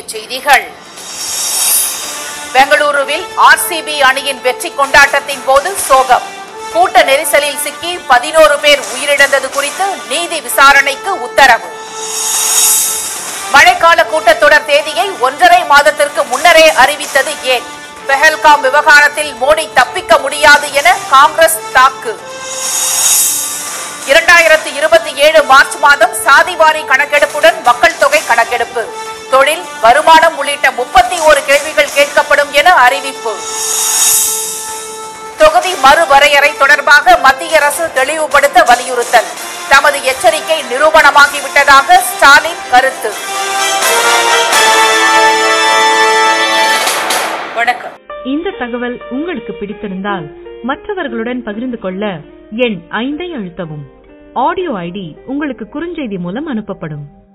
செய்திகள் பெங்களூருவில் ஆர்சிபி அணியின் வெற்றி கொண்டாட்டத்தின் போது சோகம் கூட்ட நெரிசலில் சிக்கி பதினோரு பேர் உயிரிழந்தது குறித்து நீதி விசாரணைக்கு உத்தரவு மழைக்கால கூட்டத்தொடர் தேதியை ஒன்றரை மாதத்திற்கு முன்னரே அறிவித்தது ஏன் பெஹல்காம் விவகாரத்தில் மோடி தப்பிக்க முடியாது என காங்கிரஸ் தாக்கு இரண்டாயிரத்து இருபத்தி ஏழு மார்ச் மாதம் சாதிவாரி கணக்கெடுப்புடன் மக்கள் தொகை கணக்கெடுப்பு தொழில் வருமானம் உள்ளிட்ட முப்பத்தி ஓரு கேள்விகள் கேட்கப்படும் என அறிவிப்பு தொகுதி மறுவரையறை தொடர்பாக மத்திய அரசு தெளிவுபடுத்த வலியுறுத்தல் தமது எச்சரிக்கை நிரூபணமாகிவிட்டதாக ஸ்டாலின் கருத்து வணக்கம் இந்த தகவல் உங்களுக்கு பிடித்திருந்தால் மற்றவர்களுடன் பகிர்ந்து கொள்ள எண் ஐந்தை அழுத்தவும் ஆடியோ ஐடி உங்களுக்கு குறுஞ்செய்தி மூலம் அனுப்பப்படும்